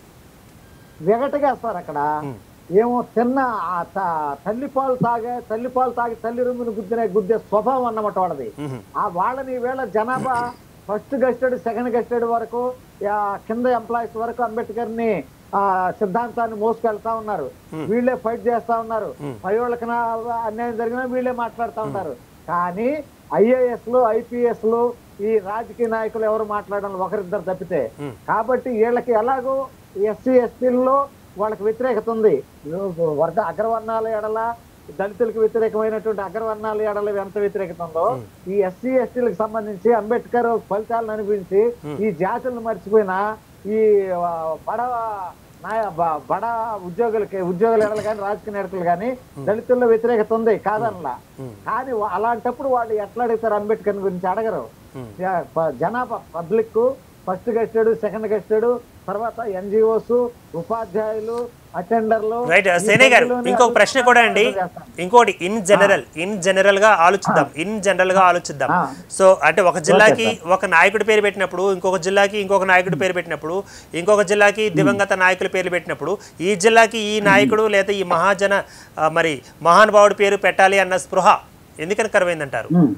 వెగటగా సార్ అక్కడ ఏమో తిన్న ఆ త- తల్లి పాలు తాగే తల్లి పాలు తాగి తల్లి రొమ్మును గుద్దిన గుద్దే స్వభావం అన్నమాట వాళ్ళది ఆ వాళ్ళని వేళ జనాభా ఫస్ట్ గస్టెడ్ సెకండ్ గస్టెడ్ వరకు ఆ, కింద ఎంప్లాయీస్ వరకు అంబేద్కర్ ని ఆ సిద్ధాంతాన్ని మోసుకెళ్తా ఉన్నారు వీళ్ళే ఫైట్ చేస్తా ఉన్నారు పై వాళ్ళకి నా అన్యాయం జరిగినా వీళ్ళే మాట్లాడుతూ ఉంటారు కానీ ఐఏఎస్ లు ఐపీఎస్ లు ఈ రాజకీయ నాయకులు ఎవరు మాట్లాడడం ఒకరిద్దరు తప్పితే కాబట్టి వీళ్ళకి ఎలాగో ఎస్సీ ఎస్టీల్లో వాళ్ళకి వ్యతిరేకత ఉంది వర్గ అగ్రవర్ణాల ఎడల దళితులకు వ్యతిరేకమైనటువంటి అగ్రవర్ణాల ఎడల ఎంత వ్యతిరేకత ఉందో ఈ ఎస్సీ ఎస్టీలకు సంబంధించి అంబేద్కర్ ఫలితాలను అనిపించి ఈ జాతులను మర్చిపోయిన ఈ ఆ, బడ నాయ బ- బడ ఉద్యోగులకి ఉద్యోగుల ఎడలు కానీ రాజకీయ నేతలు కానీ దళితుల్లో వ్యతిరేకత ఉంది కాదనలా కానీ వా- అలాంటప్పుడు వాళ్ళు ఎట్లా అడుగుతారు అంబేద్కర్ గురించి అడగరు యా- ప- జనాభా public first gazetted second gazetted తర్వాత ఎన్జిఓస్ ఉపాధ్యాయులు అటెండర్లు రైట్ ఈ సేనే గారు పరిధిలోనే ఇంకొక ప్రశ్న కూడా అండి చేస్తాం. ఇంకోటి ఇన్ జనరల్ ఇన్ జనరల్ గా ఆలోచిద్దాం ఇన్ జనరల్ గా ఆలోచిద్దాం ఆ. సో అంటే ఒక జిల్లాకి ఒక నాయకుడి పేరు పెట్టినప్పుడు ఇంకొక జిల్లాకి ఇంకొక నాయకుడి పేరు పెట్టినప్పుడు ఇంకొక జిల్లాకి దివంగత నాయకుల పేర్లు పెట్టినప్పుడు ఈ జిల్లాకి ఈ నాయకుడు లేదా ఈ మహాజన ఆ, మరి మహానుభావుడి పేరు పెట్టాలి అన్న స్పృహ ఎందుకని కరువైందంటారు ఉమ్.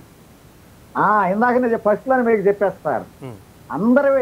ఆ ఇందాక నేను ఫస్ట్ లో మీకు చెప్పేస్తారు ఉమ్, అందరివి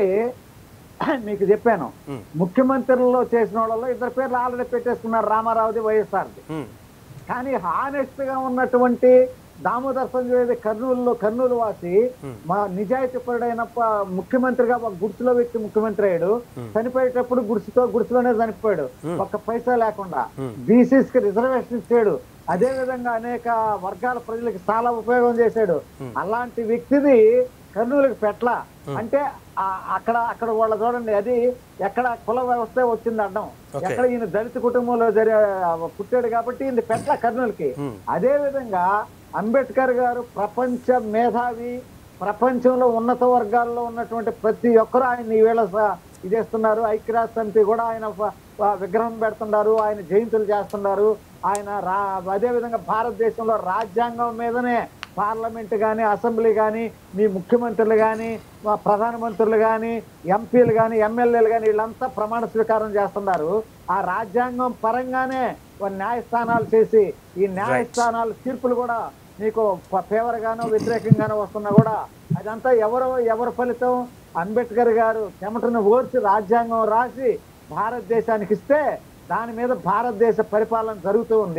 మీకు చెప్పాను ఉమ్, ముఖ్యమంత్రుల్లో చేసిన వాళ్ళలో ఇద్దరు పేర్లు ఆల్రెడీ పెట్టేసుకున్నారు రామారావుది వైఎస్ఆర్ది ఉమ్, కానీ హానెస్ట్ గా ఉన్నటువంటి దామోదర్ సంజయ్ కర్నూలులో కర్నూలు వాసి మా నిజాయితీ పరుడైన ప- ముఖ్యమంత్రిగా ఒక గుడిసెలో వ్యక్తి ముఖ్యమంత్రి అయ్యాడు చనిపోయేటప్పుడు గుడిసెతో గుడిసెలోనే చనిపోయాడు ఒక్క పైసా లేకుండా బీసీస్ కి రిజర్వేషన్ ఇచ్చాడు అదే విధంగా అనేక వర్గాల ప్రజలకు చాలా ఉపయోగం చేశాడు అలాంటి వ్యక్తిది కర్నూలుకి పెట్ల అంటే ఆ- అక్కడ అక్కడ వాళ్ళ చూడండి అది ఎక్కడ కుల వ్యవస్థ వచ్చింది అడ్డం Okay. ఎక్కడ ఈయన దళిత కుటుంబంలో జరి పుట్టాడు కాబట్టి ఈయన పెట్ల కర్నూలుకి అదే విధంగా అంబేద్కర్ గారు ప్రపంచ మేధావి ప్రపంచంలో ఉన్నత వర్గాల్లో ఉన్నటువంటి ప్రతి ఒక్కరు ఆయన ఈవేళ స- ఇదేస్తున్నారు ఐక్యరాజ్య సమితి కూడా ఆయన ఫ- ఆ విగ్రహం పెడుతున్నారు ఆయన జయంతులు చేస్తున్నారు ఆయన రా అదే విధంగా భారతదేశంలో రాజ్యాంగం మీదనే పార్లమెంట్ కానీ అసెంబ్లీ కానీ మీ ముఖ్యమంత్రులు కానీ మా ప్రధానమంత్రులు కానీ ఎంపీలు కానీ ఎమ్మెల్యేలు కానీ వీళ్ళంతా ప్రమాణ స్వీకారం చేస్తున్నారు ఆ రాజ్యాంగం పరంగానే ఒక న్యాయస్థానాలు చేసి ఈ న్యాయస్థానాల తీర్పులు కూడా మీకు ఫేవర్ గానో వ్యతిరేకంగానో వస్తున్నా కూడా అదంతా ఎవరు ఎవరి ఫలితం అంబేద్కర్ గారు చెమటను ఓర్చి రాజ్యాంగం రాసి భారతదేశానికి ఇస్తే దాని మీద భారతదేశ పరిపాలన జరుగుతూ ఉంది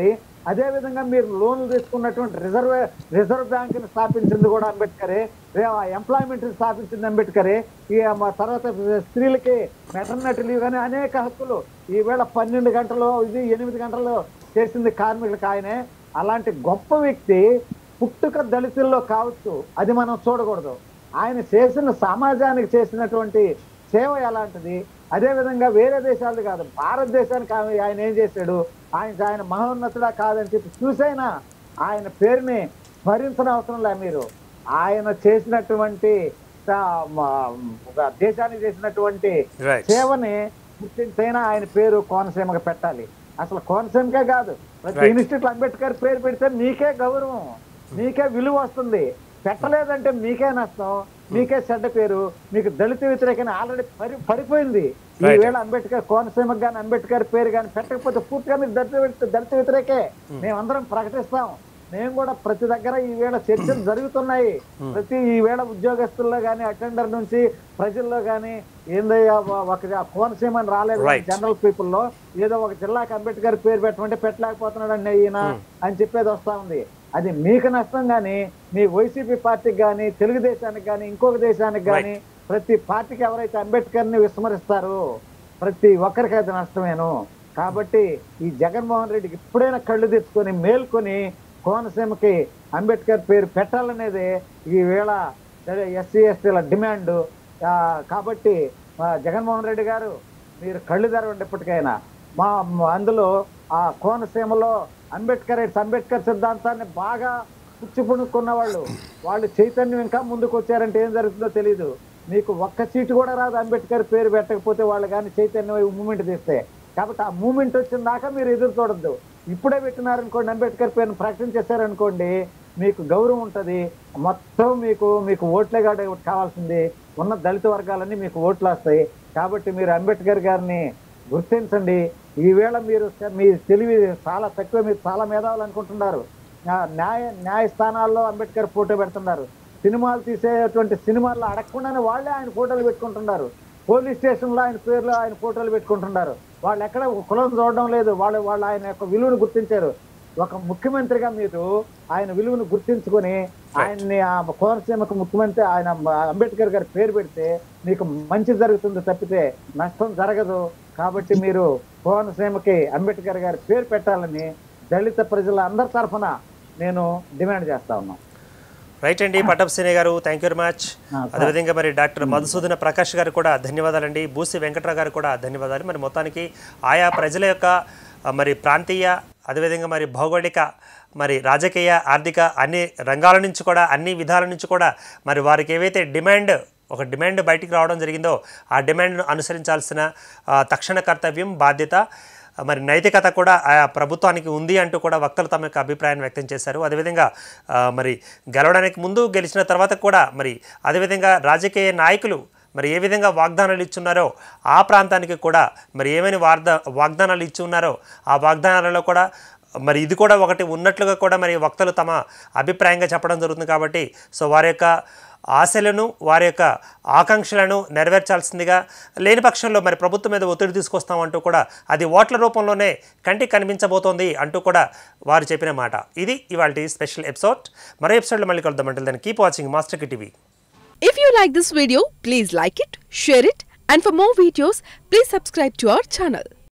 అదే విధంగా మీరు లోన్లు తీసుకున్నటువంటి రిజర్వ్ రిజర్వ్ బ్యాంక్ ని స్థాపించింది కూడా అంబేద్కరే ఎంప్లాయ్మెంట్ స్థాపించింది అంబేద్కరే ఈ మ- తర్వాత స్త్రీలకి మెటర్నిటీ లీవ్ అని అనేక హక్కులు ఈవేళ పన్నెండు గంటలు ఇది ఎనిమిది గంటలు చేసింది కార్మికులకు ఆయనే అలాంటి గొప్ప వ్యక్తి పుట్టుక దళితుల్లో కావచ్చు అది మనం చూడకూడదు ఆయన చేసిన సమాజానికి చేసినటువంటి సేవ ఎలాంటిది అదే విధంగా వేరే దేశాలు కాదు భారతదేశానికి ఆయన- ఆయన ఏం చేశాడు ఆయన ఆయన మహోన్నతుడా కాదని చెప్పి చూసైనా ఆయన పేరుని స్మరించిన అవసరం లే మీరు ఆయన చేసినటువంటి స- మ- ఒక దేశానికి చేసినటువంటి Right. సేవని గుర్తించైనా ఆయన పేరు కోనసీమగా పెట్టాలి అసలు కోనసీమకే కాదు ప్రతి Right. ఇన్స్టిట్యూట్ అంబేద్కర్ పేరు పెడితే మీకే గౌరవం మీకే విలువ వస్తుంది పెట్టలేదంటే మీకే నష్టం మీకే చెడ్డ పేరు మీకు దళిత వ్యతిరేకని ఆల్రెడీ పరి పడిపోయింది ఈ Right. వేళ అంబేద్కర్ కోనసీమకు కానీ అంబేద్కర్ పేరు కానీ పెట్టకపోతే పూర్తిగా మీరు దళిత వ్యతి- దళిత వ్యతిరేకే మేమందరం ప్రకటిస్తాం మేము కూడా ప్రతి దగ్గర ఈ వేళ చర్చలు జరుగుతున్నాయి ప్రతి ఈ వేళ ఉద్యోగస్తుల్లో కానీ అటెండర్ నుంచి ప్రజల్లో కానీ ఏందయ్యా ఒక- ఒక కోనసీమ అని రాలేదు Right. జనరల్ పీపుల్ లో ఏదో ఒక జిల్లాకి అంబేద్కర్ పేరు పెట్టమంటే పెట్టలేకపోతున్నాడు అండి ఈయన అని చెప్పేది వస్తా ఉంది అది మీకు నష్టం గాని మీ వైసీపీ పార్టీకి కానీ తెలుగుదేశానికి కానీ ఇంకొక దేశానికి కానీ ప్రతి పార్టీకి ఎవరైతే అంబేద్కర్ ని విస్మరిస్తారో ప్రతి ఒక్కరికి అది నష్టమేను కాబట్టి ఈ జగన్మోహన్ రెడ్డికి ఇప్పుడైనా కళ్ళు తెచ్చుకొని మేల్కొని కోనసీమకి అంబేద్కర్ పేరు పెట్టాలనేది ఈ వేళ ఎస్సీ ఎస్టీల డిమాండ్ ఆ, కాబట్టి ఆ, జగన్మోహన్ రెడ్డి గారు మీరు కళ్ళు తెరవండి ఇప్పటికైనా మా మా అందులో ఆ కోనసీమలో అంబేద్కర్ అంబేద్కర్ సిద్ధాంతాన్ని బాగా పుచ్చిపుణుకున్న వాళ్ళు వాళ్ళు చైతన్యం ఇంకా ముందుకు వచ్చారంటే ఏం జరుగుతుందో తెలియదు మీకు ఒక్క సీటు కూడా రాదు అంబేద్కర్ పేరు పెట్టకపోతే వాళ్ళు కానీ చైతన్యం మూమెంట్ తీస్తే కాబట్టి ఆ మూమెంట్ వచ్చిన దాకా మీరు ఎదురు చూడొద్దు ఇప్పుడే పెట్టినారనుకోండి అంబేద్కర్ పేరును ప్రకటించేశారనుకోండి మీకు గౌరవం ఉంటది మొత్తం మీకు మీకు ఓట్లే కాడ కావాల్సింది ఉన్న దళిత వర్గాలన్నీ మీకు ఓట్లు వస్తాయి కాబట్టి మీరు అంబేద్కర్ గారిని గుర్తించండి ఈవేళ మీరు మీ తెలివి చాలా తక్కువ మీరు చాలా మేధావులు అనుకుంటున్నారు ఆ, న్యాయ న్యాయస్థానాల్లో అంబేద్కర్ ఫోటో పెడుతున్నారు సినిమాలు తీసేటువంటి సినిమాల్లో అడగకుండానే వాళ్ళే ఆయన ఫోటోలు పెట్టుకుంటున్నారు పోలీస్ స్టేషన్లో ఆయన పేర్లు ఆయన ఫోటోలు పెట్టుకుంటున్నారు వాళ్ళు ఎక్కడ కులం చూడడం లేదు వాళ్ళు వాళ్ళు ఆయన యొక్క విలువను గుర్తించారు ఒక ముఖ్యమంత్రిగా మీరు ఆయన విలువను గుర్తించుకొని ఆయన్ని ఆ కోనసీమకు ముఖ్యమంత్రి ఆయన అంబేద్కర్ గారి పేరు పెడితే మీకు మంచి జరుగుతుంది తప్పితే నష్టం జరగదు కాబట్టి మీరు కోనసీమకి అంబేద్కర్ గారి పేరు పెట్టాలని దళిత ప్రజల అందరి తరఫున నేను డిమాండ్ చేస్తా ఉన్నాను రైట్ అండి పట్టప్ సినే గారు థ్యాంక్ యూ వెరీ మచ్ ఆ, అదేవిధంగా మరి డాక్టర్ మధుసూదన ప్రకాష్ గారు కూడా ధన్యవాదాలండి బూసి వెంకట్రావు గారు కూడా ధన్యవాదాలు మరి మొత్తానికి ఆయా ప్రజల యొక్క ఆ, మరి ప్రాంతీయ అదేవిధంగా మరి భౌగోళిక మరి రాజకీయ ఆర్థిక అన్ని రంగాల నుంచి కూడా అన్ని విధాల నుంచి కూడా మరి వారికి ఏవైతే డిమాండ్ ఒక డిమాండ్ బయటికి రావడం జరిగిందో ఆ డిమాండ్ను అనుసరించాల్సిన ఆ, తక్షణ కర్తవ్యం బాధ్యత మరి నైతికత కూడా ఆయా ప్రభుత్వానికి ఉంది అంటూ కూడా వక్తలు తమ యొక్క అభిప్రాయాన్ని వ్యక్తం చేశారు అదేవిధంగా ఆ, మరి గెలవడానికి ముందు గెలిచిన తర్వాత కూడా మరి అదేవిధంగా రాజకీయ నాయకులు మరి ఏ విధంగా వాగ్దానాలు ఇచ్చున్నారో ఆ ప్రాంతానికి కూడా మరి ఏమైనా వాగ్దా వాగ్దానాలు ఇచ్చి ఉన్నారో ఆ వాగ్దానాలలో కూడా మరి ఇది కూడా ఒకటి ఉన్నట్లుగా కూడా మరి వక్తలు తమ అభిప్రాయంగా చెప్పడం జరుగుతుంది కాబట్టి సో వారి యొక్క ఆశలను వారి యొక్క ఆకాంక్షలను నెరవేర్చాల్సిందిగా లేని పక్షంలో మరి ప్రభుత్వం మీద ఒత్తిడి తీసుకొస్తామంటూ కూడా అది ఓట్ల రూపంలోనే కంటికి కనిపించబోతోంది అంటూ కూడా వారు చెప్పిన మాట ఇది ఇవాళ స్పెషల్ ఎపిసోడ్ మరో ఎపిసోడ్లో మళ్ళీ కలుద్దాం అంటే దాన్ని కీప్ వాచింగ్ మాస్టర్ కి TV If you like this video, please like it, share it, and for more videos, please subscribe to our channel.